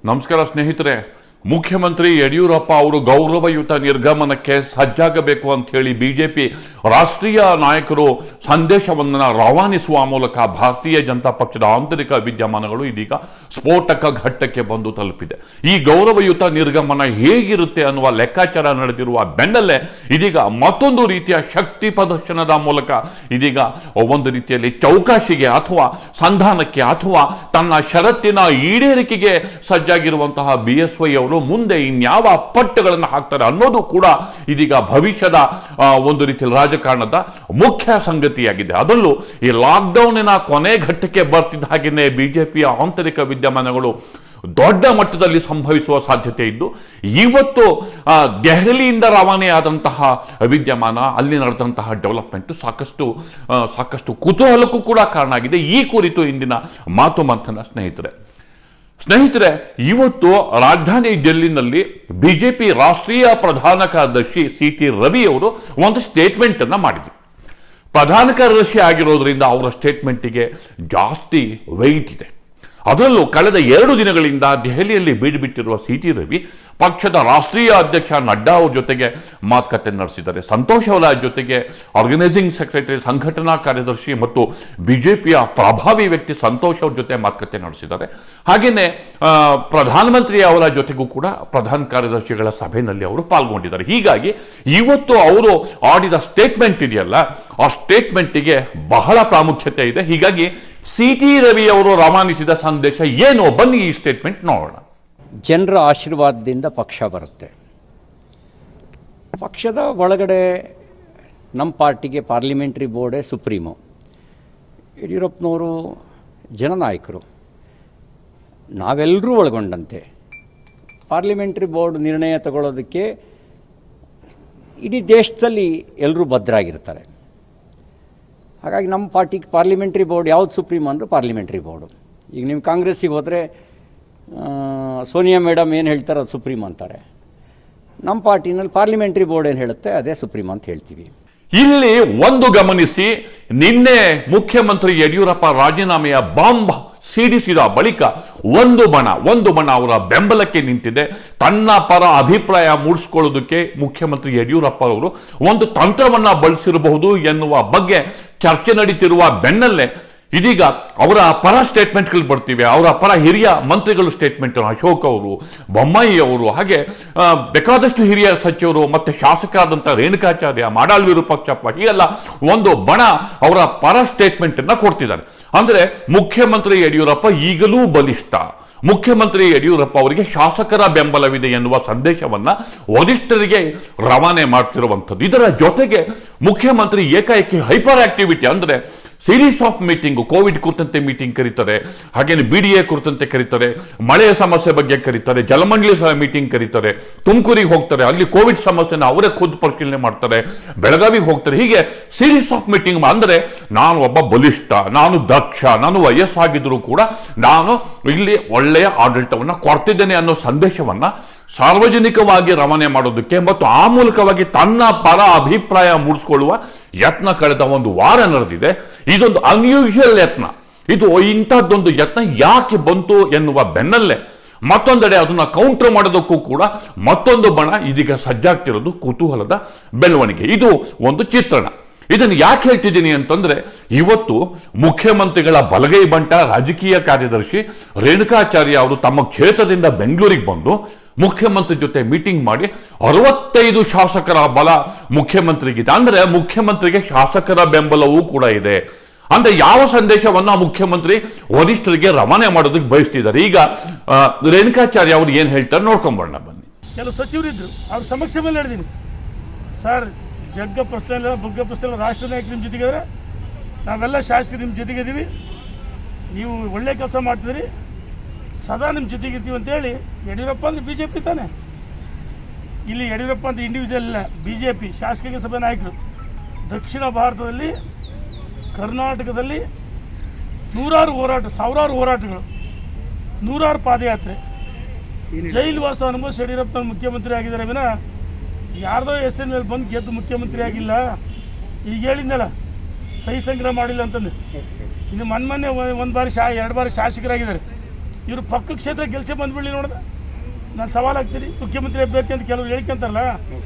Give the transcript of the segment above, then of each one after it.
ನಮಸ್ಕಾರ ಸ್ನೇಹಿತರೆ ಮುಖ್ಯಮಂತ್ರಿ ಯಡಿಯೂರಪ್ಪ ಅವರು ಗೌರವಯುತ ನಿರ್ಗಮನಕ್ಕೆ ಸಜ್ಜಾಗಬೇಕು ಅಂತ ಹೇಳಿ ಬಿಜೆಪಿ ರಾಷ್ಟ್ರೀಯ ನಾಯಕರು ಸಂದೇಶವನ್ನು ರವಾನಿಸುವ ಮೂಲಕ ಭಾರತೀಯ ಜನತಾ ಪಕ್ಷದ ಆಂತರಿಕ ವಿದ್ಯಮಾನಗಳು ಇದೀಗ ಸ್ಫೋಟಕ ಘಟ್ಟಕ್ಕೆ ಬಂದು ತಲುಪಿದೆ ಈ ಗೌರವಯುತ ನಿರ್ಗಮನ ಹೇಗಿರುತ್ತೆ ಅನ್ನುವ ಲೆಕ್ಕಾಚಾರ ನಡೆದಿರುವ ಬೆನ್ನಲ್ಲೇ ಇದೀಗ ಮತ್ತೊಂದು ರೀತಿಯ ಶಕ್ತಿ ಪ್ರದರ್ಶನದ ಮೂಲಕ ಇದೀಗ ಒಂದು ರೀತಿಯಲ್ಲಿ ಚೌಕಾಶಿಗೆ ಅಥವಾ ಸಂಧಾನಕ್ಕೆ ಅಥವಾ ತನ್ನ ಷರತ್ತಿನ ಈಡೇರಿಕೆಗೆ ಸಜ್ಜಾಗಿರುವಂತಹ ಬಿ ಎಸ್ ವೈ ಅವರು ಮುಂದೆ ಇನ್ಯಾವ ಪಟ್ಟಗಳನ್ನು ಹಾಕ್ತಾರೆ ಅನ್ನೋದು ಕೂಡ ಇದೀಗ ಭವಿಷ್ಯದ ಆ, ಒಂದು ರೀತಿಯಲ್ಲಿ ರಾಜಕಾರಣದ ಮುಖ್ಯ ಸಂಗತಿಯಾಗಿದೆ ಅದರಲ್ಲೂ ಈ ಲಾಕ್ಡೌನಿನ ಕೊನೆ ಘಟ್ಟಕ್ಕೆ ಬರ್ತಿದ್ದ ಹಾಗೆಯೇ ಬಿಜೆಪಿಯ ಆಂತರಿಕ ವಿದ್ಯಮಾನಗಳು ದೊಡ್ಡ ಮಟ್ಟದಲ್ಲಿ ಸಂಭವಿಸುವ ಸಾಧ್ಯತೆ ಇದ್ದು ಇವತ್ತು ಆ, ದೆಹಲಿಯಿಂದ ರವಾನೆಯಾದಂತಹ ವಿದ್ಯಮಾನ ಅಲ್ಲಿ ನಡೆದಂತಹ ಡೆವಲಪ್ಮೆಂಟ್ ಸಾಕಷ್ಟು ಆ, ಸಾಕಷ್ಟು ಕುತೂಹಲಕ್ಕೂ ಕೂಡ ಕಾರಣ ಆಗಿದೆ ಈ ಕುರಿತು ಇಂದಿನ ಮಾತು ಮಂಥನ ಸ್ನೇಹಿತರೆ ಸ್ನೇಹಿತರೆ ಇವತ್ತು ರಾಜಧಾನಿ ಡೆಲ್ಲಿನಲ್ಲಿ ಬಿಜೆಪಿ ರಾಷ್ಟ್ರೀಯ ಪ್ರಧಾನ ಕಾರ್ಯದರ್ಶಿ ಸಿ ಟಿ ರವಿ ಅವರು ಒಂದು ಸ್ಟೇಟ್ಮೆಂಟ್ ಅನ್ನ ಮಾಡಿದರು ಪ್ರಧಾನ ಕಾರ್ಯದರ್ಶಿ ಆಗಿರೋದ್ರಿಂದ ಅವರ ಸ್ಟೇಟ್ಮೆಂಟಿಗೆ ಜಾಸ್ತಿ ವೆಯ್ಟ್ ಇದೆ ಅದರಲ್ಲೂ ಕಳೆದ ಎರಡು ದಿನಗಳಿಂದ ದೆಹಲಿಯಲ್ಲಿ ಬೀಡುಬಿಟ್ಟಿರುವ ಸಿ ಟಿ ರವಿ ಪಕ್ಷದ ರಾಷ್ಟ್ರೀಯ ಅಧ್ಯಕ್ಷ ನಡ್ಡಾ ಅವ್ರ ಜೊತೆಗೆ ಮಾತುಕತೆ ನಡೆಸಿದ್ದಾರೆ ಸಂತೋಷ್ ಅವರ ಜೊತೆಗೆ ಆರ್ಗನೈಸಿಂಗ್ ಸೆಕ್ರೆಟರಿ ಸಂಘಟನಾ ಕಾರ್ಯದರ್ಶಿ ಮತ್ತು ಬಿಜೆಪಿಯ ಪ್ರಭಾವಿ ವ್ಯಕ್ತಿ ಸಂತೋಷ್ ಅವ್ರ ಜೊತೆ ಮಾತುಕತೆ ನಡೆಸಿದ್ದಾರೆ ಹಾಗೆಯೇ ಆ, ಪ್ರಧಾನಮಂತ್ರಿ ಅವರ ಜೊತೆಗೂ ಕೂಡ ಪ್ರಧಾನ ಕಾರ್ಯದರ್ಶಿಗಳ ಸಭೆಯಲ್ಲಿ ಅವರು ಪಾಲ್ಗೊಂಡಿದ್ದಾರೆ ಹೀಗಾಗಿ ಇವತ್ತು ಅವರು ಆಡಿದ ಸ್ಟೇಟ್ಮೆಂಟ್ ಇದೆಯಲ್ಲ ಆ ಸ್ಟೇಟ್ಮೆಂಟಿಗೆ ಬಹಳ ಪ್ರಾಮುಖ್ಯತೆ ಇದೆ ಹೀಗಾಗಿ ಸಿ ಟಿ ರವಿ ಅವರು ರವಾನಿಸಿದ ಸಂದೇಶ ಏನು ಬನ್ನಿ ಈ ಸ್ಟೇಟ್ಮೆಂಟ್ ನೋಡೋಣ ಜನರ ಆಶೀರ್ವಾದದಿಂದ ಪಕ್ಷ ಬರುತ್ತೆ ಪಕ್ಷದ ಒಳಗಡೆ ನಮ್ಮ ಪಾರ್ಟಿಗೆ ಪಾರ್ಲಿಮೆಂಟ್ರಿ ಬೋರ್ಡೇ ಸುಪ್ರೀಮು ಯಡಿಯೂರಪ್ಪನವರು ಜನನಾಯಕರು ನಾವೆಲ್ಲರೂ ಒಳಗೊಂಡಂತೆ ಪಾರ್ಲಿಮೆಂಟ್ರಿ ಬೋರ್ಡ್ ನಿರ್ಣಯ ತಗೊಳ್ಳೋದಕ್ಕೆ ಇಡೀ ದೇಶದಲ್ಲಿ ಎಲ್ಲರೂ ಭದ್ರಾಗಿರ್ತಾರೆ ಹಾಗಾಗಿ ನಮ್ಮ ಪಾರ್ಟಿಗೆ ಪಾರ್ಲಿಮೆಂಟ್ರಿ ಬೋರ್ಡ್ ಯಾವ್ದು ಸುಪ್ರೀಂ ಅಂದರೆ ಪಾರ್ಲಿಮೆಂಟ್ರಿ ಬೋರ್ಡು ಈಗ ನೀವು ಕಾಂಗ್ರೆಸ್ಸಿಗೆ ಹೋದರೆ ಸೋನಿಯಾ ಮೇಡಮ್ ಏನು ಹೇಳ್ತಾರೆ ಅದು ಸುಪ್ರೀಂ ಅಂತಾರೆ ನಮ್ಮ ಪಾರ್ಟಿನಲ್ಲಿ ಪಾರ್ಲಿಮೆಂಟ್ರಿ ಬೋರ್ಡ್ ಏನು ಹೇಳುತ್ತೆ ಅದೇ ಸುಪ್ರೀಂ ಅಂತ ಹೇಳ್ತೀವಿ ಇಲ್ಲಿ ಒಂದು ಗಮನಿಸಿ ನಿನ್ನೆ ಮುಖ್ಯಮಂತ್ರಿ ಯಡಿಯೂರಪ್ಪ ರಾಜೀನಾಮೆಯ ಬಾಂಬ್ ಸಿಡಿಸಿದ ಬಳಿಕ ಒಂದು ಬಣ ಒಂದು ಬಣ ಅವರ ಬೆಂಬಲಕ್ಕೆ ನಿಂತಿದೆ ತನ್ನ ಪರ ಅಭಿಪ್ರಾಯ ಮೂಡಿಸ್ಕೊಳ್ಳೋದಕ್ಕೆ ಮುಖ್ಯಮಂತ್ರಿ ಯಡಿಯೂರಪ್ಪ ಅವರು ಒಂದು ತಂತ್ರವನ್ನ ಬಳಸಿರಬಹುದು ಎನ್ನುವ ಬಗ್ಗೆ ಚರ್ಚೆ ನಡೀತಿರುವ ಬೆನ್ನಲ್ಲೇ ಇದೀಗ ಅವರ ಪರ ಸ್ಟೇಟ್ಮೆಂಟ್ಗಳು ಬರ್ತಿವೆ ಅವರ ಪರ ಹಿರಿಯ ಮಂತ್ರಿಗಳು ಸ್ಟೇಟ್ಮೆಂಟ್ ಅಶೋಕ್ ಅವರು ಬೊಮ್ಮಾಯಿ ಅವರು ಹಾಗೆ ಆ, ಬೇಕಾದಷ್ಟು ಹಿರಿಯ ಸಚಿವರು ಮತ್ತೆ ಶಾಸಕರಾದಂಥ ರೇಣುಕಾಚಾರ್ಯ ಮಾಡಾಳ್ ವಿರೂಪಾಕ್ಷಪ್ಪ ಹೀಗೆಲ್ಲ ಒಂದು ಬಣ ಅವರ ಪರ ಸ್ಟೇಟ್ಮೆಂಟ್ ಅನ್ನ ಕೊಡ್ತಿದ್ದಾರೆ ಅಂದ್ರೆ ಮುಖ್ಯಮಂತ್ರಿ ಯಡಿಯೂರಪ್ಪ ಈಗಲೂ ಬಲಿಷ್ಠ ಮುಖ್ಯಮಂತ್ರಿ ಯಡಿಯೂರಪ್ಪ ಅವರಿಗೆ ಶಾಸಕರ ಬೆಂಬಲವಿದೆ ಎನ್ನುವ ಸಂದೇಶವನ್ನ ವರಿಷ್ಠರಿಗೆ ರವಾನೆ ಮಾಡ್ತಿರುವಂಥದ್ದು ಇದರ ಜೊತೆಗೆ ಮುಖ್ಯಮಂತ್ರಿ ಏಕಾಏಕಿ ಹೈಪರ್ ಆಕ್ಟಿವಿಟಿ ಅಂದ್ರೆ ಸೀರೀಸ್ ಆಫ್ ಮೀಟಿಂಗ್ ಕೋವಿಡ್ ಕುರಿತಂತೆ ಮೀಟಿಂಗ್ ಕರೀತಾರೆ ಹಾಗೇನೆ ಬಿ ಡಿ ಎ ಕುರಿತಂತೆ ಕರೀತಾರೆ ಮಳೆಯ ಸಮಸ್ಯೆ ಬಗ್ಗೆ ಕರೀತಾರೆ ಜಲಮಂಡಳಿ ಸಹ ಮೀಟಿಂಗ್ ಕರೀತಾರೆ ತುಮಕೂರಿಗೆ ಹೋಗ್ತಾರೆ ಅಲ್ಲಿ ಕೋವಿಡ್ ಸಮಸ್ಯೆನ ಅವರೇ ಖುದ್ದು ಪರಿಶೀಲನೆ ಮಾಡ್ತಾರೆ ಬೆಳಗಾವಿಗೆ ಹೋಗ್ತಾರೆ ಹೀಗೆ ಸೀರೀಸ್ ಆಫ್ ಮೀಟಿಂಗ್ ಅಂದ್ರೆ ನಾನು ಒಬ್ಬ ಬಲಿಷ್ಠ ನಾನು ದಕ್ಷ ನಾನು ವಯಸ್ಸಾಗಿದ್ರು ಕೂಡ ನಾನು ಇಲ್ಲಿ ಒಳ್ಳೆಯ ಆಡಳಿತವನ್ನ ಕೊಡ್ತಿದ್ದೇನೆ ಅನ್ನೋ ಸಂದೇಶವನ್ನ ಸಾರ್ವಜನಿಕವಾಗಿ ರವಾನೆ ಮಾಡೋದಕ್ಕೆ ಮತ್ತು ಆ ಮೂಲಕವಾಗಿ ತನ್ನ ಪರ ಅಭಿಪ್ರಾಯ ಮೂಡಿಸ್ಕೊಳ್ಳುವ ಯತ್ನ ಕಳೆದ ಒಂದು ವಾರ ನಡೆದಿದೆ ಇದೊಂದು ಅನ್ಯೂಶುವಲ್ ಯತ್ನ ಇದು ಇಂಥದ್ದೊಂದು ಯತ್ನ ಯಾಕೆ ಬಂತು ಎನ್ನುವ ಬೆನ್ನಲ್ಲೇ ಮತ್ತೊಂದೆಡೆ ಅದನ್ನ ಕೌಂಟರ್ ಮಾಡೋದಕ್ಕೂ ಕೂಡ ಮತ್ತೊಂದು ಬಣ ಇದೀಗ ಸಜ್ಜಾಗ್ತಿರೋದು ಕುತೂಹಲದ ಬೆಳವಣಿಗೆ ಇದು ಒಂದು ಚಿತ್ರಣ ಇದನ್ನು ಯಾಕೆ ಹೇಳ್ತಿದ್ದೀನಿ ಅಂತಂದ್ರೆ ಇವತ್ತು ಮುಖ್ಯಮಂತ್ರಿಗಳ ಬಲಗೈ ಬಂಟ ರಾಜಕೀಯ ಕಾರ್ಯದರ್ಶಿ ರೇಣುಕಾಚಾರ್ಯ ಅವರು ತಮ್ಮ ಕ್ಷೇತ್ರದಿಂದ ಬೆಂಗಳೂರಿಗೆ ಬಂದು ಮುಖ್ಯಮಂತ್ರಿ ಜೊತೆ ಮೀಟಿಂಗ್ ಮಾಡಿ ಅರವತ್ತೈದು ಶಾಸಕರ ಬಲ ಮುಖ್ಯಮಂತ್ರಿಗಿದೆ ಅಂದ್ರೆ ಮುಖ್ಯಮಂತ್ರಿಗೆ ಶಾಸಕರ ಬೆಂಬಲವೂ ಕೂಡ ಇದೆ ಅಂದ್ರೆ ಯಾವ ಸಂದೇಶವನ್ನ ಮುಖ್ಯಮಂತ್ರಿ ವರಿಷ್ಠರಿಗೆ ರವಾನೆ ಮಾಡೋದಕ್ಕೆ ಬಯಸ್ತಿದ್ದಾರೆ ಈಗ ಆ, ರೇಣುಕಾಚಾರ್ಯ ಅವರು ಏನ್ ಹೇಳ್ತಾರೆ ನೋಡ್ಕೊಂಬರೋಣ ಬನ್ನಿ ಕೆಲವು ಸಚಿವರಿದ್ರು ಅವ್ರ ಸಮಕ್ಷಮಲ್ಲಿ ನಡೆದೀನಿ ಸರ್ ಜಗ್ಗ ಪ್ರಶ್ನೆ ಬುಗ್ಗ ಪ್ರಶ್ನೆ ರಾಷ್ಟ್ರ ನಾಯಕರು ನಿಮ್ಮ ಜೊತೆಗಿದ್ರೆ ನಾವೆಲ್ಲ ಶಾಸಕರು ನಿಮ್ಮ ಜೊತೆಗಿದ್ದೀವಿ ನೀವು ಒಳ್ಳೆ ಕೆಲಸ ಮಾಡ್ತಿದ್ರಿ ಸದಾ ನಿಮ್ಮ ಜೊತೆಗಿರ್ತೀವಿ ಅಂತೇಳಿ ಯಡಿಯೂರಪ್ಪ ಅಂದ್ರೆ ಬಿ ಜೆ ಪಿ ತಾನೆ ಇಲ್ಲಿ ಯಡಿಯೂರಪ್ಪ ಅಂತ ಇಂಡಿವಿಜುವಲ್ ಇಲ್ಲ ಬಿ ಜೆ ಪಿ ಶಾಸಕಾಂಗ ಸಭೆ ನಾಯಕರು ದಕ್ಷಿಣ ಭಾರತದಲ್ಲಿ ಕರ್ನಾಟಕದಲ್ಲಿ ನೂರಾರು ಹೋರಾಟ ಸಾವಿರಾರು ಹೋರಾಟಗಳು ನೂರಾರು ಪಾದಯಾತ್ರೆ ಜೈಲು ವಾಸ ಅನುಭವಿಸಿ ಯಡಿಯೂರಪ್ಪ ಮುಖ್ಯಮಂತ್ರಿ ಆಗಿದ್ದಾರೆ ವಿನ ಯಾರ್ದೋ ಹೆಸರಿನ ಮೇಲೆ ಬಂದು ಗೆದ್ದು ಮುಖ್ಯಮಂತ್ರಿ ಆಗಿಲ್ಲ ಈಗ ಹೇಳಿದ್ನಲ್ಲ ಸಹಿ ಸಂಗ್ರಹ ಮಾಡಿಲ್ಲ ಅಂತಂದು ಇನ್ನು ಮೊನ್ನೆ ಮೊನ್ನೆ ಒಂದು ಬಾರಿ ಶಾ ಎರಡು ಬಾರಿ ಶಾಸಕರಾಗಿದ್ದಾರೆ ಇವರು ಪಕ್ಕ ಕ್ಷೇತ್ರ ಗೆಲ್ಸೆ ಬಂದ್ಬಿಡ್ಲಿ ನೋಡಿದ ನಾನು ಸವಾಲು ಹಾಕ್ತೀನಿ ಮುಖ್ಯಮಂತ್ರಿ ಅಭ್ಯರ್ಥಿ ಅಂತ ಕೆಲವರು ಹೇಳ್ಕೊಂತಾರಲ್ಲ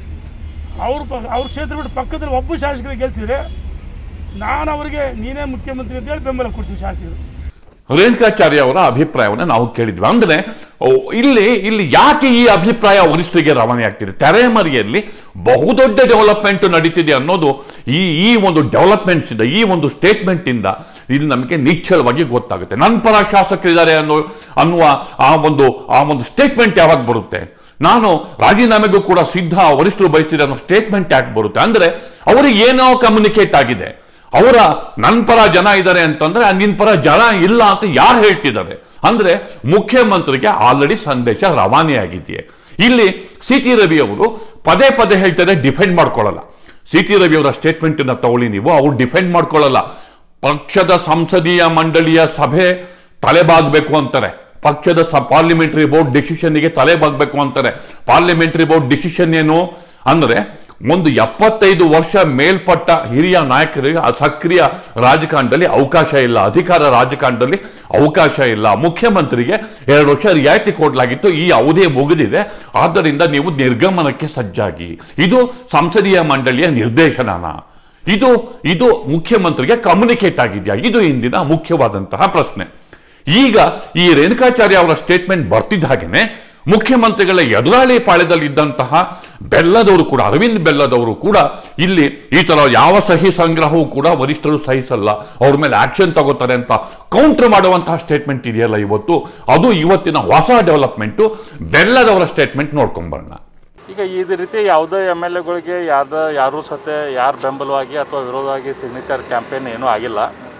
ಅವ್ರ ಪ ಅವ್ರ ಕ್ಷೇತ್ರ ಬಿಟ್ಟು ಪಕ್ಕದಲ್ಲಿ ಒಬ್ಬ ಶಾಸಕರಿಗೆ ಗೆಲ್ಸಿದ್ರೆ ನಾನು ಅವರಿಗೆ ನೀನೇ ಮುಖ್ಯಮಂತ್ರಿ ಅಂತ ಹೇಳಿ ಬೆಂಬಲ ಕೊಡ್ತೀವಿ ಶಾಸಕರು ರೇಣುಕಾಚಾರ್ಯ ಅವರ ಅಭಿಪ್ರಾಯವನ್ನು ನಾವು ಕೇಳಿದ್ವಿ ಅಂದ್ರೆ ಓ, ಇಲ್ಲಿ ಇಲ್ಲಿ ಯಾಕೆ ಈ ಅಭಿಪ್ರಾಯ ವರಿಷ್ಠರಿಗೆ ರವಾನೆ ಆಗ್ತಿದೆ ತೆರೆಮರೆಯಲ್ಲಿ ಬಹುದೊಡ್ಡ ಡೆವಲಪ್ಮೆಂಟ್ ನಡೀತಿದೆ ಅನ್ನೋದು ಈ ಈ ಒಂದು ಡೆವಲಪ್ಮೆಂಟ್ಸ್ ಇಂದ ಈ ಒಂದು ಸ್ಟೇಟ್ಮೆಂಟ್ ಇಂದ ಇಲ್ಲಿ ನಮಗೆ ನಿಶ್ಚಲವಾಗಿ ಗೊತ್ತಾಗುತ್ತೆ ನನ್ನ ಪರ ಶಾಸಕರಿದ್ದಾರೆ ಅನ್ನೋ ಅನ್ನುವ ಆ ಒಂದು ಆ ಒಂದು ಸ್ಟೇಟ್ಮೆಂಟ್ ಯಾವಾಗ ಬರುತ್ತೆ ನಾನು ರಾಜೀನಾಮೆಗೂ ಕೂಡ ಸಿದ್ಧ ವರಿಷ್ಠರು ಬಯಸಿದ ಅನ್ನೋ ಸ್ಟೇಟ್ಮೆಂಟ್ ಯಾಕೆ ಬರುತ್ತೆ ಅಂದ್ರೆ ಅವರಿಗೆ ಏನೋ ಕಮ್ಯುನಿಕೇಟ್ ಆಗಿದೆ ಅವರ ನನ್ನ ಪರ ಜನ ಇದ್ದಾರೆ ಅಂತಂದ್ರೆ ಆ ನಿನ್ ಪರ ಜನ ಇಲ್ಲ ಅಂತ ಯಾರು ಹೇಳ್ತಿದ್ದಾರೆ ಅಂದ್ರೆ ಮುಖ್ಯಮಂತ್ರಿಗೆ ಆಲ್ರೆಡಿ ಸಂದೇಶ ರವಾನೆ ಆಗಿದೆಯೇ ಇಲ್ಲಿ ಸಿ ಟಿ ರವಿ ಅವರು ಪದೇ ಪದೇ ಹೇಳ್ತಾರೆ ಡಿಫೆಂಡ್ ಮಾಡ್ಕೊಳ್ಳಲ್ಲ ಸಿ ಟಿ ರವಿ ಅವರ ಸ್ಟೇಟ್ಮೆಂಟ್ ಅನ್ನ ತಗೊಳ್ಳಿ ನೀವು ಅವ್ರು ಡಿಫೆಂಡ್ ಮಾಡ್ಕೊಳ್ಳಲ್ಲ ಪಕ್ಷದ ಸಂಸದೀಯ ಮಂಡಳಿಯ ಸಭೆ ತಲೆಬಾಗಬೇಕು ಅಂತಾರೆ ಪಕ್ಷದ ಪಾರ್ಲಿಮೆಂಟರಿ ಬೋರ್ಡ್ ಡಿಸಿಷನ್ಗೆ ತಲೆಬಾಗಬೇಕು ಅಂತಾರೆ ಪಾರ್ಲಿಮೆಂಟರಿ ಬೋರ್ಡ್ ಡಿಸಿಷನ್ ಏನು ಅಂದ್ರೆ ಒಂದು ಎಪ್ಪತ್ತೈದು ವರ್ಷ ಮೇಲ್ಪಟ್ಟ ಹಿರಿಯ ನಾಯಕರಿಗೆ ಆ ಸಕ್ರಿಯ ರಾಜಕಾರಣದಲ್ಲಿ ಅವಕಾಶ ಇಲ್ಲ ಅಧಿಕಾರ ರಾಜಕಾರಣದಲ್ಲಿ ಅವಕಾಶ ಇಲ್ಲ ಮುಖ್ಯಮಂತ್ರಿಗೆ ಎರಡು ವರ್ಷ ರಿಯಾಯಿತಿ ಕೊಡಲಾಗಿತ್ತು ಈ ಅವಧಿ ಮುಗಿದಿದೆ ಆದ್ದರಿಂದ ನೀವು ನಿರ್ಗಮನಕ್ಕೆ ಸಜ್ಜಾಗಿ ಇದು ಸಂಸದೀಯ ಮಂಡಳಿಯ ನಿರ್ದೇಶನನ ಇದು ಇದು ಮುಖ್ಯಮಂತ್ರಿಗೆ ಕಮ್ಯುನಿಕೇಟ್ ಆಗಿದೆಯಾ ಇದು ಇಂದಿನ ಮುಖ್ಯವಾದಂತಹ ಪ್ರಶ್ನೆ ಈಗ ಈ ರೇಣುಕಾಚಾರ್ಯ ಅವರ ಸ್ಟೇಟ್ಮೆಂಟ್ ಬರ್ತಿದ್ದ ಹಾಗೇನೆ ಮುಖ್ಯಮಂತ್ರಿಗಳ ಎದುರಾಳಿ ಪಾಳ್ಯದಲ್ಲಿ ಇದ್ದಂತಹ ಬೆಲ್ಲದವರು ಕೂಡ ಅರವಿಂದ್ ಬೆಲ್ಲದವರು ಕೂಡ ಇಲ್ಲಿ ಈ ತರ ಯಾವ ಸಹಿ ಸಂಗ್ರಹವೂ ಕೂಡ ವರಿಷ್ಠರು ಸಹಿಸಲ್ಲ ಅವ್ರ ಮೇಲೆ ಆಕ್ಷನ್ ತಗೋತಾರೆ ಅಂತ ಕೌಂಟರ್ ಮಾಡುವಂತಹ ಸ್ಟೇಟ್ಮೆಂಟ್ ಇದೆಯಲ್ಲ ಇವತ್ತು ಅದು ಇವತ್ತಿನ ಹೊಸ ಡೆವಲಪ್ಮೆಂಟು ಬೆಲ್ಲದವರ ಸ್ಟೇಟ್ಮೆಂಟ್ ನೋಡ್ಕೊಂಬರೋಣ ಈಗ ಈ ರೀತಿ ಯಾವುದೇ ಎಮ್ ಎಲ್ ಎಗಳಿಗೆ ಯಾವ್ದು ಯಾರೂ ಸತೆ ಯಾರು ಬೆಂಬಲವಾಗಿ ಅಥವಾ ವಿರೋಧವಾಗಿ ಸಿಗ್ನೇಚರ್ ಕ್ಯಾಂಪೇನ್ ಏನೂ ಆಗಿಲ್ಲ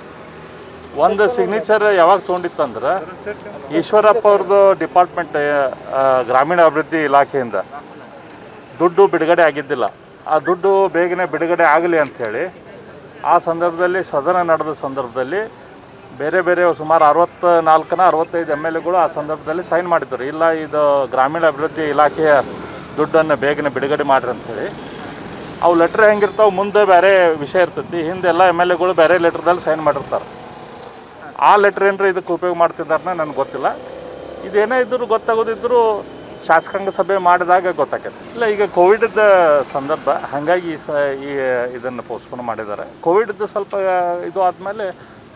ಒಂದು ಸಿಗ್ನೇಚರ್ ಯಾವಾಗ ತೊಗೊಂಡಿತ್ತಂದ್ರೆ ಈಶ್ವರಪ್ಪ ಅವ್ರದ್ದು ಡಿಪಾರ್ಟ್ಮೆಂಟ್ ಗ್ರಾಮೀಣ ಅಭಿವೃದ್ಧಿ ಇಲಾಖೆಯಿಂದ ದುಡ್ಡು ಬಿಡುಗಡೆ ಆಗಿದ್ದಿಲ್ಲ ಆ ದುಡ್ಡು ಬೇಗನೆ ಬಿಡುಗಡೆ ಆಗಲಿ ಅಂಥೇಳಿ ಆ ಸಂದರ್ಭದಲ್ಲಿ ಸದನ ನಡೆದ ಸಂದರ್ಭದಲ್ಲಿ ಬೇರೆ ಬೇರೆ ಸುಮಾರು ಅರವತ್ತ ನಾಲ್ಕನ ಅರವತ್ತೈದು ಎಮ್ ಎಲ್ ಎಗಳು ಆ ಸಂದರ್ಭದಲ್ಲಿ ಸೈನ್ ಮಾಡಿದ್ದರು ಇಲ್ಲ ಇದು ಗ್ರಾಮೀಣ ಅಭಿವೃದ್ಧಿ ಇಲಾಖೆಯ ದುಡ್ಡನ್ನು ಬೇಗನೆ ಬಿಡುಗಡೆ ಮಾಡ್ರಿ ಅಂಥೇಳಿ ಅವು ಲೆಟ್ರ್ ಹೆಂಗಿರ್ತಾವೆ ಮುಂದೆ ಬೇರೆ ವಿಷಯ ಇರ್ತೈತಿ ಹಿಂದೆ ಎಲ್ಲ ಎಮ್ ಎಲ್ ಎಗಳು ಬೇರೆ ಲೆಟ್ರ್ದಲ್ಲಿ ಸೈನ್ ಮಾಡಿರ್ತಾರೆ ಆ ಲೆಟ್ರ್ ಏನ್ರ ಇದಕ್ಕೆ ಉಪಯೋಗ ಮಾಡ್ತಿದ್ದಾರನ್ನ ನನಗೆ ಗೊತ್ತಿಲ್ಲ ಇದೇನೇ ಇದ್ರೂ ಗೊತ್ತಾಗೋದಿದ್ರು ಶಾಸಕಾಂಗ ಸಭೆ ಮಾಡಿದಾಗ ಗೊತ್ತಾಕೈತೆ ಇಲ್ಲ ಈಗ ಕೋವಿಡ್ದ ಸಂದರ್ಭ ಹಾಗಾಗಿ ಈ ಸ ಈ ಇದನ್ನು ಪೋಸ್ಟ್ಪೋನ್ ಮಾಡಿದ್ದಾರೆ ಕೋವಿಡ್ದು ಸ್ವಲ್ಪ ಇದು ಆದಮೇಲೆ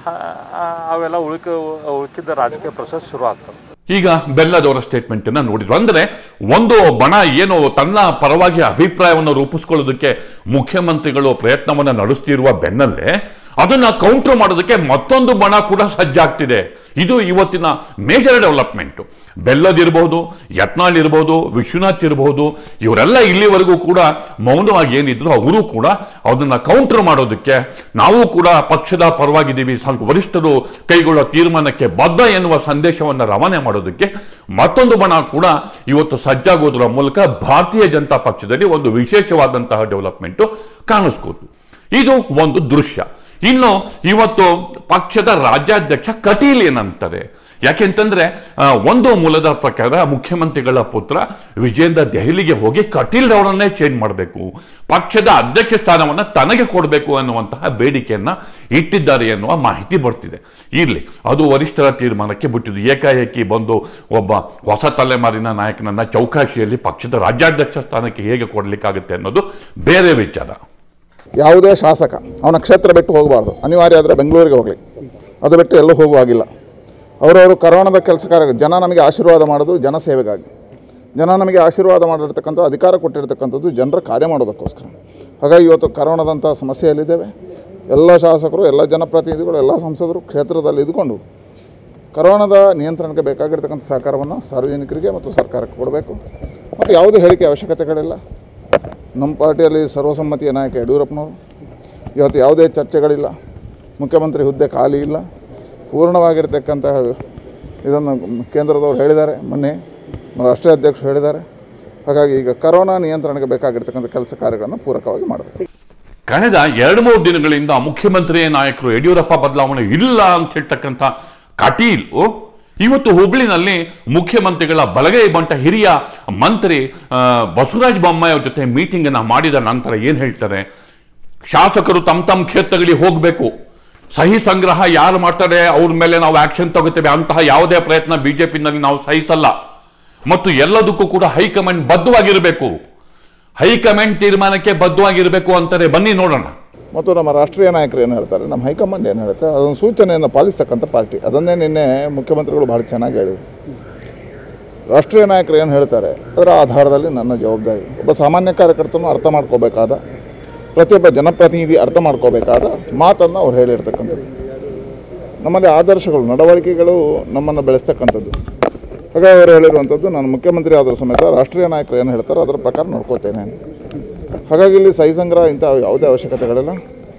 ಅವೆಲ್ಲ ಉಳಿಕ ಉಳ್ಕಿದ್ದ ರಾಜಕೀಯ ಪ್ರೊಸೆಸ್ ಶುರು ಆಗ್ತದೆ ಈಗ ಬೆಲ್ಲದವರ ಸ್ಟೇಟ್ಮೆಂಟ್ ಅನ್ನ ನೋಡಿದ್ರು ಅಂದ್ರೆ ಒಂದು ಬಣ ಏನು ತನ್ನ ಪರವಾಗಿ ಅಭಿಪ್ರಾಯವನ್ನು ರೂಪಿಸ್ಕೊಳ್ಳೋದಕ್ಕೆ ಮುಖ್ಯಮಂತ್ರಿಗಳು ಪ್ರಯತ್ನವನ್ನ ನಡೆಸ್ತಿರುವ ಬೆನ್ನಲ್ಲೇ ಅದನ್ನ ಕೌಂಟರ್ ಮಾಡೋದಕ್ಕೆ ಮತ್ತೊಂದು ಬಣ ಕೂಡ ಸಜ್ಜಾಗ್ತಿದೆ ಇದು ಇವತ್ತಿನ ಮೇಜರ್ ಡೆವಲಪ್ಮೆಂಟ್ ಬೆಲ್ಲದಿರಬಹುದು ಯತ್ನಾಳ್ ಇರಬಹುದು ವಿಶ್ವನಾಥ್ ಇರಬಹುದು ಇವರೆಲ್ಲ ಇಲ್ಲಿವರೆಗೂ ಕೂಡ ಮೌನವಾಗಿ ಏನಿದ್ರು ಅವರು ಕೂಡ ಅದನ್ನ ಕೌಂಟರ್ ಮಾಡೋದಕ್ಕೆ ನಾವು ಕೂಡ ಪಕ್ಷದ ಪರವಾಗಿದ್ದೀವಿ ಸ್ವಲ್ಪ ವರಿಷ್ಠರು ಕೈಗೊಳ್ಳೋ ತೀರ್ಮಾನಕ್ಕೆ ಬದ್ಧ ಎನ್ನುವ ಸಂದೇಶವನ್ನು ರವಾನೆ ಮಾಡೋದಕ್ಕೆ ಮತ್ತೊಂದು ಬಣ ಕೂಡ ಇವತ್ತು ಸಜ್ಜಾಗೋದ್ರ ಮೂಲಕ ಭಾರತೀಯ ಜನತಾ ಪಕ್ಷದಲ್ಲಿ ಒಂದು ವಿಶೇಷವಾದಂತಹ ಡೆವಲಪ್ಮೆಂಟ್ ಕಾಣಿಸ್ಕೋತು ಇದು ಒಂದು ದೃಶ್ಯ ಇನ್ನು ಇವತ್ತು ಪಕ್ಷದ ರಾಜ್ಯಾಧ್ಯಕ್ಷ ಕಟೀಲ್ ಏನಂತಾರೆ ಯಾಕೆಂತಂದ್ರೆ ಆ, ಒಂದು ಮೂಲದ ಪ್ರಕಾರ ಮುಖ್ಯಮಂತ್ರಿಗಳ ಪುತ್ರ ವಿಜೇಂದ್ರ ದೆಹಲಿಗೆ ಹೋಗಿ ಕಟೀಲ್ ಅವರನ್ನೇ ಚೇಂಜ್ ಮಾಡಬೇಕು ಪಕ್ಷದ ಅಧ್ಯಕ್ಷ ಸ್ಥಾನವನ್ನು ತನಗೆ ಕೊಡಬೇಕು ಅನ್ನುವಂತಹ ಬೇಡಿಕೆಯನ್ನ ಇಟ್ಟಿದ್ದಾರೆ ಎನ್ನುವ ಮಾಹಿತಿ ಬರ್ತಿದೆ ಇರ್ಲಿ ಅದು ವರಿಷ್ಠರ ತೀರ್ಮಾನಕ್ಕೆ ಬಿಟ್ಟಿದ್ದು ಏಕಾಏಕಿ ಬಂದು ಒಬ್ಬ ಹೊಸ ತಲೆಮಾರಿನ ನಾಯಕನನ್ನ ಚೌಕಾಶಿಯಲ್ಲಿ ಪಕ್ಷದ ರಾಜ್ಯಾಧ್ಯಕ್ಷ ಸ್ಥಾನಕ್ಕೆ ಹೇಗೆ ಕೊಡಲಿಕ್ಕಾಗುತ್ತೆ ಅನ್ನೋದು ಬೇರೆ ವಿಚಾರ ಯಾವುದೇ ಶಾಸಕ ಅವನ ಕ್ಷೇತ್ರ ಬಿಟ್ಟು ಹೋಗಬಾರ್ದು ಅನಿವಾರ್ಯ ಆದರೆ ಬೆಂಗಳೂರಿಗೆ ಹೋಗಲಿ ಅದು ಬಿಟ್ಟು ಎಲ್ಲೂ ಹೋಗುವಾಗಿಲ್ಲ ಅವರವರು ಕರೋನಾದ ಕೆಲಸ ಕಾರ್ಯ ಜನ ನಮಗೆ ಆಶೀರ್ವಾದ ಮಾಡೋದು ಜನ ಸೇವೆಗಾಗಿ ಜನ ನಮಗೆ ಆಶೀರ್ವಾದ ಮಾಡಿರ್ತಕ್ಕಂಥ ಅಧಿಕಾರ ಕೊಟ್ಟಿರ್ತಕ್ಕಂಥದ್ದು ಜನರ ಕಾರ್ಯ ಮಾಡೋದಕ್ಕೋಸ್ಕರ ಹಾಗಾಗಿ ಇವತ್ತು ಕರೋನಾದಂಥ ಸಮಸ್ಯೆಯಲ್ಲಿದ್ದೇವೆ ಎಲ್ಲ ಶಾಸಕರು ಎಲ್ಲ ಜನಪ್ರತಿನಿಧಿಗಳು ಎಲ್ಲ ಸಂಸದರು ಕ್ಷೇತ್ರದಲ್ಲಿ ಇದ್ಕೊಂಡು ಕರೋನಾದ ನಿಯಂತ್ರಣಕ್ಕೆ ಬೇಕಾಗಿರ್ತಕ್ಕಂಥ ಸಹಕಾರವನ್ನು ಸಾರ್ವಜನಿಕರಿಗೆ ಮತ್ತು ಸರ್ಕಾರಕ್ಕೆ ಕೊಡಬೇಕು ಮತ್ತು ಯಾವುದೇ ಹೇಳಿಕೆ ಅವಶ್ಯಕತೆಗಳಿಲ್ಲ ನಮ್ಮ ಪಾರ್ಟಿಯಲ್ಲಿ ಸರ್ವಸಮ್ಮತಿಯ ನಾಯಕ ಯಡಿಯೂರಪ್ಪನವರು ಇವತ್ತು ಯಾವುದೇ ಚರ್ಚೆಗಳಿಲ್ಲ ಮುಖ್ಯಮಂತ್ರಿ ಹುದ್ದೆ ಖಾಲಿ ಇಲ್ಲ ಪೂರ್ಣವಾಗಿರ್ತಕ್ಕಂತಹ ಇದನ್ನು ಕೇಂದ್ರದವರು ಹೇಳಿದ್ದಾರೆ ಮೊನ್ನೆ ರಾಷ್ಟ್ರೀಯ ಅಧ್ಯಕ್ಷರು ಹೇಳಿದ್ದಾರೆ ಹಾಗಾಗಿ ಈಗ ಕರೋನಾ ನಿಯಂತ್ರಣಕ್ಕೆ ಬೇಕಾಗಿರ್ತಕ್ಕಂಥ ಕೆಲಸ ಕಾರ್ಯಗಳನ್ನು ಪೂರಕವಾಗಿ ಮಾಡಬೇಕು ಕಳೆದ ಎರಡು ಮೂರು ದಿನಗಳಿಂದ ಮುಖ್ಯಮಂತ್ರಿ ನಾಯಕರು ಯಡಿಯೂರಪ್ಪ ಬದಲಾವಣೆ ಇಲ್ಲ ಅಂತ ಹೇಳ್ತಕ್ಕಂಥ ಕಟೀಲ್ ಇವತ್ತು ಹುಬ್ಳಿನಲ್ಲಿ ಮುಖ್ಯಮಂತ್ರಿಗಳ ಬಲಗೈ ಬಂಟ ಹಿರಿಯ ಮಂತ್ರಿ ಆ, ಬಸವರಾಜ ಬೊಮ್ಮಾಯಿ ಅವ್ರ ಜೊತೆ ಮೀಟಿಂಗ್ ಅನ್ನ ಮಾಡಿದ ನಂತರ ಏನ್ ಹೇಳ್ತಾರೆ ಶಾಸಕರು ತಮ್ಮ ತಮ್ಮ ಕ್ಷೇತ್ರಗಳಿಗೆ ಹೋಗಬೇಕು ಸಹಿ ಸಂಗ್ರಹ ಯಾರು ಮಾಡ್ತಾರೆ ಅವ್ರ ಮೇಲೆ ನಾವು ಆಕ್ಷನ್ ತಗೋತೇವೆ ಅಂತಹ ಯಾವುದೇ ಪ್ರಯತ್ನ ಬಿಜೆಪಿನಲ್ಲಿ ನಾವು ಸಹಿಸಲ್ಲ ಮತ್ತು ಎಲ್ಲದಕ್ಕೂ ಕೂಡ ಹೈಕಮಾಂಡ್ ಬದ್ಧವಾಗಿರಬೇಕು ಹೈಕಮಾಂಡ್ ತೀರ್ಮಾನಕ್ಕೆ ಬದ್ಧವಾಗಿರಬೇಕು ಅಂತಾರೆ ಬನ್ನಿ ನೋಡೋಣ ಮತ್ತು ನಮ್ಮ ರಾಷ್ಟ್ರೀಯ ನಾಯಕರು ಏನು ಹೇಳ್ತಾರೆ ನಮ್ಮ ಹೈಕಮಾಂಡ್ ಏನು ಹೇಳುತ್ತೆ ಅದೊಂದು ಸೂಚನೆಯನ್ನು ಪಾಲಿಸ್ತಕ್ಕಂಥ ಪಾರ್ಟಿ ಅದನ್ನೇ ನಿನ್ನೆ ಮುಖ್ಯಮಂತ್ರಿಗಳು ಭಾಳ ಚೆನ್ನಾಗಿ ಹೇಳಿದರು ರಾಷ್ಟ್ರೀಯ ನಾಯಕರು ಏನು ಹೇಳ್ತಾರೆ ಅದರ ಆಧಾರದಲ್ಲಿ ನನ್ನ ಜವಾಬ್ದಾರಿ ಒಬ್ಬ ಸಾಮಾನ್ಯ ಕಾರ್ಯಕರ್ತನು ಅರ್ಥ ಮಾಡ್ಕೋಬೇಕಾದ ಪ್ರತಿಯೊಬ್ಬ ಜನಪ್ರತಿನಿಧಿ ಅರ್ಥ ಮಾಡ್ಕೋಬೇಕಾದ ಮಾತನ್ನು ಅವ್ರು ಹೇಳಿರ್ತಕ್ಕಂಥದ್ದು ನಮ್ಮಲ್ಲಿ ಆದರ್ಶಗಳು ನಡವಳಿಕೆಗಳು ನಮ್ಮನ್ನು ಬೆಳೆಸ್ತಕ್ಕಂಥದ್ದು ಹಾಗಾಗಿ ಅವರು ಹೇಳಿರುವಂಥದ್ದು ನಾನು ಮುಖ್ಯಮಂತ್ರಿ ಆದರೂ ಸಮೇತ ರಾಷ್ಟ್ರೀಯ ನಾಯಕರು ಏನು ಹೇಳ್ತಾರೋ ಅದರ ಪ್ರಕಾರ ನೋಡ್ಕೋತೇನೆ ಹಾಗಾಗಿ ಇಲ್ಲಿ ಸಹಿ ಸಂಗ್ರಹ ಇಂಥ ಯಾವುದೇ ಅವಶ್ಯಕತೆಗಳಿಲ್ಲ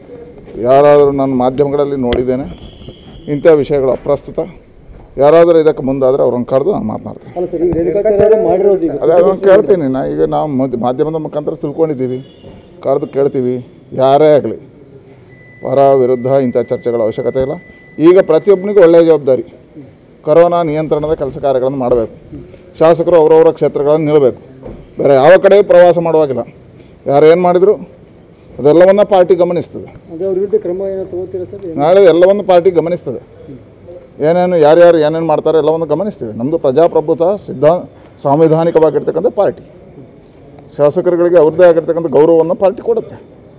ಯಾರಾದರೂ ನಾನು ಮಾಧ್ಯಮಗಳಲ್ಲಿ ನೋಡಿದ್ದೇನೆ ಇಂಥ ವಿಷಯಗಳು ಅಪ್ರಸ್ತುತ ಯಾರಾದರೂ ಇದಕ್ಕೆ ಮುಂದಾದರೆ ಅವ್ರನ್ನ ಕರೆದು ನಾನು ಮಾತನಾಡ್ತೇನೆ ಅಲ್ಲ ಸರ್ ಈಗ ರೇಣುಕಾಚಾರ್ಯ ಮಾಡಿರೋದು ಈಗ ಅದೇ ಅದನ್ನು ಕೇಳ್ತೀನಿ ನಾ ಈಗ ನಾವು ಮದ್- ಮಾಧ್ಯಮದ ಮುಖಾಂತರ ತಿಳ್ಕೊಂಡಿದ್ದೀವಿ ಕರೆದು ಕೇಳ್ತೀವಿ ಯಾರೇ ಆಗಲಿ ಪರ ವಿರುದ್ಧ ಇಂಥ ಚರ್ಚೆಗಳ ಅವಶ್ಯಕತೆ ಇಲ್ಲ ಈಗ ಪ್ರತಿಯೊಬ್ಬನಿಗೂ ಒಳ್ಳೆಯ ಜವಾಬ್ದಾರಿ ಕರೋನಾ ನಿಯಂತ್ರಣದ ಕೆಲಸ ಕಾರ್ಯಗಳನ್ನು ಮಾಡಬೇಕು ಶಾಸಕರು ಅವರವರ ಕ್ಷೇತ್ರಗಳನ್ನು ನಿಲ್ಲಬೇಕು ಬೇರೆ ಯಾವ ಕಡೆಯೂ ಪ್ರವಾಸ ಮಾಡುವಾಗಿಲ್ಲ ಯಾರು ಏನು ಮಾಡಿದ್ರು ಅದೆಲ್ಲವನ್ನ ಪಾರ್ಟಿ ಗಮನಿಸ್ತದೆ ಅದೇ ಅವ್ರ ವಿರುದ್ಧ ಕ್ರಮ ಏನೋ ತಗೋತೀರಾ ಸರ್ ನಾಳೆ ಎಲ್ಲವನ್ನು ಪಾರ್ಟಿ ಗಮನಿಸ್ತದೆ ಏನೇನು ಯಾರ್ಯಾರು ಏನೇನು ಮಾಡ್ತಾರೆ ಎಲ್ಲವನ್ನು ಗಮನಿಸ್ತೀವಿ ನಮ್ಮದು ಪ್ರಜಾಪ್ರಭುತ್ವ ಸಿದ್ಧಾ ಸಾಂವಿಧಾನಿಕವಾಗಿರ್ತಕ್ಕಂಥ ಪಾರ್ಟಿ ಶಾಸಕರುಗಳಿಗೆ ಅವ್ರದ್ದೇ ಆಗಿರ್ತಕ್ಕಂಥ ಗೌರವವನ್ನು ಪಾರ್ಟಿ ಕೊಡುತ್ತೆ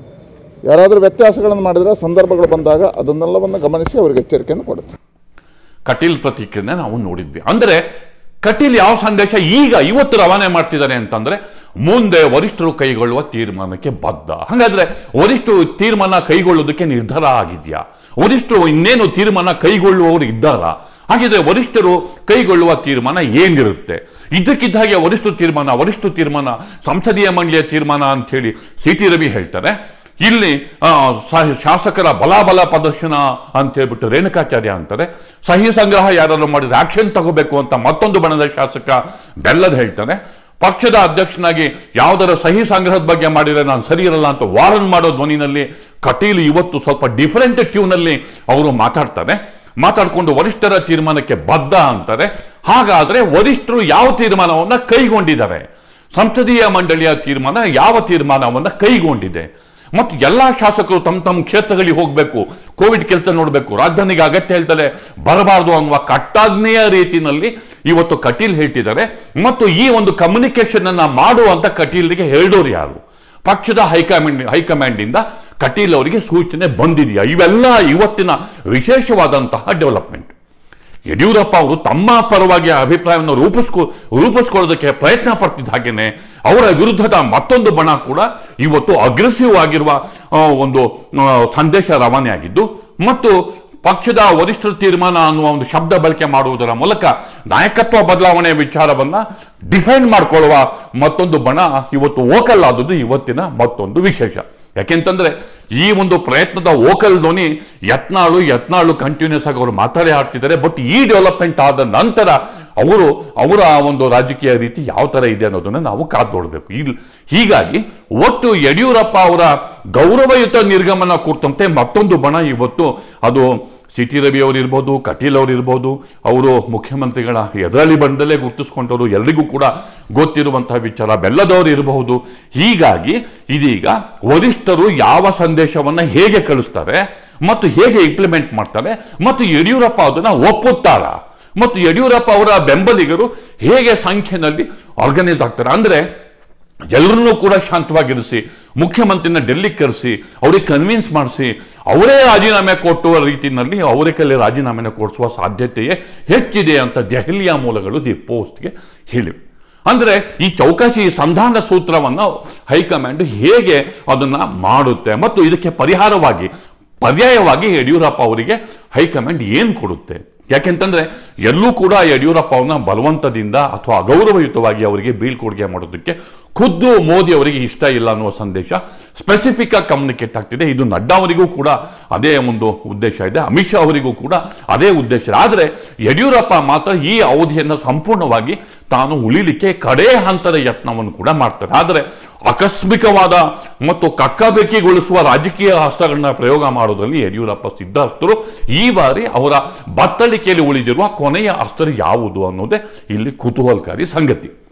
ಯಾರಾದರೂ ವ್ಯತ್ಯಾಸಗಳನ್ನು ಮಾಡಿದರೆ ಸಂದರ್ಭಗಳು ಬಂದಾಗ ಅದನ್ನೆಲ್ಲವನ್ನು ಗಮನಿಸಿ ಅವರಿಗೆ ಎಚ್ಚರಿಕೆಯನ್ನು ಕೊಡುತ್ತೆ ಕಟೀಲ್ ಪ್ರತಿಕ್ರಿಯೆನ ನಾವು ನೋಡಿದ್ವಿ ಅಂದ್ರೆ ಕಟೀಲ್ ಯಾವ ಸಂದೇಶ ಈಗ ಇವತ್ತು ರವಾನೆ ಮಾಡ್ತಿದ್ದಾರೆ ಅಂತಂದ್ರೆ ಮುಂದೆ ವರಿಷ್ಠರು ಕೈಗೊಳ್ಳುವ ತೀರ್ಮಾನಕ್ಕೆ ಬದ್ಧ ಹಾಗಾದ್ರೆ ವರಿಷ್ಠರು ತೀರ್ಮಾನ ಕೈಗೊಳ್ಳೋದಕ್ಕೆ ನಿರ್ಧಾರ ಆಗಿದ್ಯಾ ವರಿಷ್ಠರು ಇನ್ನೇನು ತೀರ್ಮಾನ ಕೈಗೊಳ್ಳುವವರು ಇದ್ದಾರಾ ಹಾಗಿದ್ರೆ ವರಿಷ್ಠರು ಕೈಗೊಳ್ಳುವ ತೀರ್ಮಾನ ಏನಿರುತ್ತೆ ಇದ್ದಕ್ಕಿದ್ದ ಹಾಗೆ ವರಿಷ್ಠ ತೀರ್ಮಾನ ವರಿಷ್ಠ ತೀರ್ಮಾನ ಸಂಸದೀಯ ಮಂಡಳಿಯ ತೀರ್ಮಾನ ಅಂತ ಹೇಳಿ ಸಿ ಟಿ ರವಿ ಹೇಳ್ತಾರೆ ಇಲ್ಲಿ ಆ, ಸ- ಶಾಸಕರ ಬಲಾಬಲ ಪ್ರದರ್ಶನ ಅಂತ ಹೇಳ್ಬಿಟ್ಟು ರೇಣುಕಾಚಾರ್ಯ ಅಂತಾರೆ ಸಹಿ ಸಂಗ್ರಹ ಯಾರಾದ್ರು ಮಾಡಿದ್ರೆ ಆಕ್ಷನ್ ತಗೋಬೇಕು ಅಂತ ಮತ್ತೊಂದು ಬಣದ ಶಾಸಕ ಬೆಲ್ಲದ್ ಹೇಳ್ತಾನೆ ಪಕ್ಷದ ಅಧ್ಯಕ್ಷನಾಗಿ ಯಾವುದರ ಸಹಿ ಸಂಗ್ರಹದ ಬಗ್ಗೆ ಮಾಡಿದ್ರೆ ನಾನು ಸರಿ ಇರಲ್ಲ ಅಂತ ವಾರನ್ ಮಾಡೋ ಧ್ವನಿನಲ್ಲಿ ಕಟೀಲ್ ಇವತ್ತು ಸ್ವಲ್ಪ ಡಿಫರೆಂಟ್ ಟ್ಯೂನಲ್ಲಿ ಅವರು ಮಾತಾಡ್ತಾರೆ ಮಾತಾಡ್ಕೊಂಡು ವರಿಷ್ಠರ ತೀರ್ಮಾನಕ್ಕೆ ಬದ್ಧ ಅಂತಾರೆ ಹಾಗಾದ್ರೆ ವರಿಷ್ಠರು ಯಾವ ತೀರ್ಮಾನವನ್ನ ಕೈಗೊಂಡಿದ್ದಾರೆ ಸಂಸದೀಯ ಮಂಡಳಿಯ ತೀರ್ಮಾನ ಯಾವ ತೀರ್ಮಾನವನ್ನ ಕೈಗೊಂಡಿದೆ ಮತ್ತು ಎಲ್ಲಾ ಶಾಸಕರು ತಮ್ಮ ತಮ್ಮ ಕ್ಷೇತ್ರಗಳಿಗೆ ಹೋಗಬೇಕು ಕೋವಿಡ್ ಕೆಲಸ ನೋಡಬೇಕು ರಾಜಧಾನಿಗೆ ಅಗತ್ಯ ಹೇಳ್ತಾರೆ ಬರಬಾರದು ಅನ್ನುವ ಕಟ್ಟಾಜ್ಞೆಯ ರೀತಿನಲ್ಲಿ ಇವತ್ತು ಕಟೀಲ್ ಹೇಳ್ತಿದ್ದಾರೆ ಮತ್ತು ಈ ಒಂದು ಕಮ್ಯುನಿಕೇಶನ್ ಅನ್ನ ಮಾಡುವಂತ ಕಟೀಲ್ಗೆ ಹೇಳಿದವರು ಯಾರು ಪಕ್ಷದ ಹೈಕಮಾಂಡ್ ಹೈಕಮಾಂಡಿಂದ ಕಟೀಲ್ ಅವರಿಗೆ ಸೂಚನೆ ಬಂದಿದೆಯಾ ಇವೆಲ್ಲ ಇವತ್ತಿನ ವಿಶೇಷವಾದಂತಹ ಡೆವಲಪ್ಮೆಂಟ್ ಯಡಿಯೂರಪ್ಪ ಅವರು ತಮ್ಮ ಪರವಾಗಿ ಅಭಿಪ್ರಾಯವನ್ನು ರೂಪಿಸ್ಕೊ ರೂಪಿಸ್ಕೊಳ್ಳೋದಕ್ಕೆ ಪ್ರಯತ್ನ ಪಡ್ತಿದ್ದ ಹಾಗೇನೆ ಅವರ ವಿರುದ್ಧದ ಮತ್ತೊಂದು ಬಣ ಕೂಡ ಇವತ್ತು ಅಗ್ರೆಸಿವ್ ಆಗಿರುವ ಆ, ಒಂದು ಆ, ಸಂದೇಶ ರವಾನೆ ಆಗಿದ್ದು ಮತ್ತು ಪಕ್ಷದ ವರಿಷ್ಠರ ತೀರ್ಮಾನ ಅನ್ನುವ ಒಂದು ಶಬ್ದ ಬಳಕೆ ಮಾಡುವುದರ ಮೂಲಕ ನಾಯಕತ್ವ ಬದಲಾವಣೆ ವಿಚಾರವನ್ನ ಡಿಫೈನ್ ಮಾಡ್ಕೊಳ್ಳುವ ಮತ್ತೊಂದು ಬಣ ಇವತ್ತು ಓಕಲ್ ಆದದ್ದು ಇವತ್ತಿನ ಮತ್ತೊಂದು ವಿಶೇಷ ಯಾಕೆಂತಂದ್ರೆ ಈ ಒಂದು ಪ್ರಯತ್ನದ ಓಕಲ್ ಧ್ವನಿ ಯತ್ನಾಳು ಯತ್ನಾಳು ಕಂಟಿನ್ಯೂಸ್ ಆಗಿ ಅವರು ಮಾತಾಡಿ ಆಡ್ತಿದ್ದಾರೆ ಬಟ್ ಈ ಡೆವಲಪ್ಮೆಂಟ್ ಆದ ನಂತರ ಅವರು ಅವರ ಒಂದು ರಾಜಕೀಯ ರೀತಿ ಯಾವ ತರ ಇದೆ ಅನ್ನೋದನ್ನ ನಾವು ಕಾದು ನೋಡಬೇಕು ಇಲ್ಲಿ ಹೀಗಾಗಿ ಒಟ್ಟು ಯಡಿಯೂರಪ್ಪ ಅವರ ಗೌರವಯುತ ನಿರ್ಗಮನ ಕುರಿತಂತೆ ಮತ್ತೊಂದು ಬಣ ಇವತ್ತು ಅದು ಸಿ ಟಿ ರವಿ ಅವರು ಇರ್ಬೋದು ಕಟೀಲ್ ಅವರು ಇರ್ಬೋದು ಅವರು ಮುಖ್ಯಮಂತ್ರಿಗಳ ಎದುರಲ್ಲಿ ಬಂದಲೇ ಗುರುತಿಸ್ಕೊಂಡವರು ಎಲ್ರಿಗೂ ಕೂಡ ಗೊತ್ತಿರುವಂತಹ ವಿಚಾರ ಬೆಲ್ಲದವರು ಇರಬಹುದು ಹೀಗಾಗಿ ಇದೀಗ ವರಿಷ್ಠರು ಯಾವ ಸಂದೇಶವನ್ನ ಹೇಗೆ ಕಳಿಸ್ತಾರೆ ಮತ್ತು ಹೇಗೆ ಇಂಪ್ಲಿಮೆಂಟ್ ಮಾಡ್ತಾರೆ ಮತ್ತು ಯಡಿಯೂರಪ್ಪ ಅದನ್ನ ಒಪ್ಪುತ್ತಾರ ಮತ್ತು ಯಡಿಯೂರಪ್ಪ ಅವರ ಬೆಂಬಲಿಗರು ಹೇಗೆ ಸಂಖ್ಯೆನಲ್ಲಿ ಆರ್ಗನೈಸ್ ಆಗ್ತಾರೆ ಅಂದ್ರೆ ಎಲ್ಲರನ್ನೂ ಕೂಡ ಶಾಂತವಾಗಿರಿಸಿ ಮುಖ್ಯಮಂತ್ರಿನ ಡೆಲ್ಲಿಗೆ ಕರೆಸಿ ಅವ್ರಿಗೆ ಕನ್ವಿನ್ಸ್ ಮಾಡಿಸಿ ಅವರೇ ರಾಜೀನಾಮೆ ಕೊಟ್ಟುವ ರೀತಿಯಲ್ಲಿ ಅವರೇ ಕೈಲಿ ರಾಜೀನಾಮೆನ ಕೊಡಿಸುವ ಸಾಧ್ಯತೆಯೇ ಹೆಚ್ಚಿದೆ ಅಂತ ದೆಹಲಿಯ ಮೂಲಗಳು ದಿ ಪೋಸ್ಟ್ಗೆ ಹೇಳಿವೆ ಅಂದ್ರೆ ಈ ಚೌಕಾಸಿ ಈ ಸಂಧಾನ ಸೂತ್ರವನ್ನು ಹೈಕಮಾಂಡ್ ಹೇಗೆ ಅದನ್ನ ಮಾಡುತ್ತೆ ಮತ್ತು ಇದಕ್ಕೆ ಪರಿಹಾರವಾಗಿ ಪರ್ಯಾಯವಾಗಿ ಯಡಿಯೂರಪ್ಪ ಅವರಿಗೆ ಹೈಕಮಾಂಡ್ ಏನು ಕೊಡುತ್ತೆ ಯಾಕೆಂತಂದ್ರೆ ಎಲ್ಲೂ ಕೂಡ ಯಡಿಯೂರಪ್ಪ ಅವನ್ನ ಬಲವಂತದಿಂದ ಅಥವಾ ಅಗೌರವಯುತವಾಗಿ ಅವರಿಗೆ ಬೀಳ್ಕೊಡುಗೆ ಮಾಡೋದಕ್ಕೆ ಖುದ್ದು ಮೋದಿ ಅವರಿಗೆ ಇಷ್ಟ ಇಲ್ಲ ಅನ್ನುವ ಸಂದೇಶ ಸ್ಪೆಸಿಫಿಕ್ ಆಗಿ ಕಮ್ಯುನಿಕೇಟ್ ಆಗ್ತಿದೆ ಇದು ನಡ್ಡಾ ಅವರಿಗೂ ಕೂಡ ಅದೇ ಒಂದು ಉದ್ದೇಶ ಇದೆ ಅಮಿತ್ ಶಾ ಅವರಿಗೂ ಕೂಡ ಅದೇ ಉದ್ದೇಶ ಇದೆ ಆದರೆ ಯಡಿಯೂರಪ್ಪ ಮಾತ್ರ ಈ ಅವಧಿಯನ್ನು ಸಂಪೂರ್ಣವಾಗಿ ತಾನು ಉಳಿಲಿಕ್ಕೆ ಕಡೇ ಹಂತದ ಯತ್ನವನ್ನು ಕೂಡ ಮಾಡ್ತಾರೆ ಆದರೆ ಆಕಸ್ಮಿಕವಾದ ಮತ್ತು ಕಕ್ಕಬೇಕಿಗೊಳಿಸುವ ರಾಜಕೀಯ ಅಸ್ತ್ರಗಳನ್ನ ಪ್ರಯೋಗ ಮಾಡೋದ್ರಲ್ಲಿ ಯಡಿಯೂರಪ್ಪ ಸಿದ್ಧಹಸ್ತರು ಈ ಬಾರಿ ಅವರ ಬತ್ತಳಿಕೆಯಲ್ಲಿ ಉಳಿದಿರುವ ಕೊನೆಯ ಅಸ್ತ್ರ ಯಾವುದು ಅನ್ನೋದೇ ಇಲ್ಲಿ ಕುತೂಹಲಕಾರಿ ಸಂಗತಿ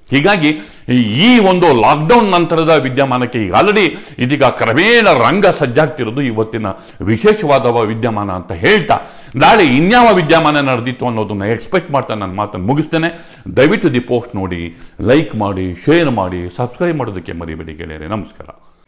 ಹೀಗಾಗಿ ಈ ಒಂದು ಲಾಕ್ಡೌನ್ ನಂತರದ ವಿದ್ಯಮಾನಕ್ಕೆ ಈಗ ಆಲ್ರೆಡಿ ಇದೀಗ ಕ್ರಮೇಣ ರಂಗ ಸಜ್ಜಾಗ್ತಿರೋದು ಇವತ್ತಿನ ವಿಶೇಷವಾದ ವಿದ್ಯಮಾನ ಅಂತ ಹೇಳ್ತಾ ನಾಳೆ ಇನ್ಯಾವ ವಿದ್ಯಮಾನ ನಡೆದಿತ್ತು ಅನ್ನೋದನ್ನ ಎಕ್ಸ್ಪೆಕ್ಟ್ ಮಾಡ್ತಾ ನನ್ನ ಮಾತನ್ನು ಮುಗಿಸ್ತೇನೆ ದಯವಿಟ್ಟು ದಿ ಪೋಸ್ಟ್ ನೋಡಿ ಲೈಕ್ ಮಾಡಿ ಶೇರ್ ಮಾಡಿ ಸಬ್ಸ್ಕ್ರೈಬ್ ಮಾಡೋದಕ್ಕೆ ಮರಿಬೇಡಿ ಗೆಳೆಯರೆ ನಮಸ್ಕಾರ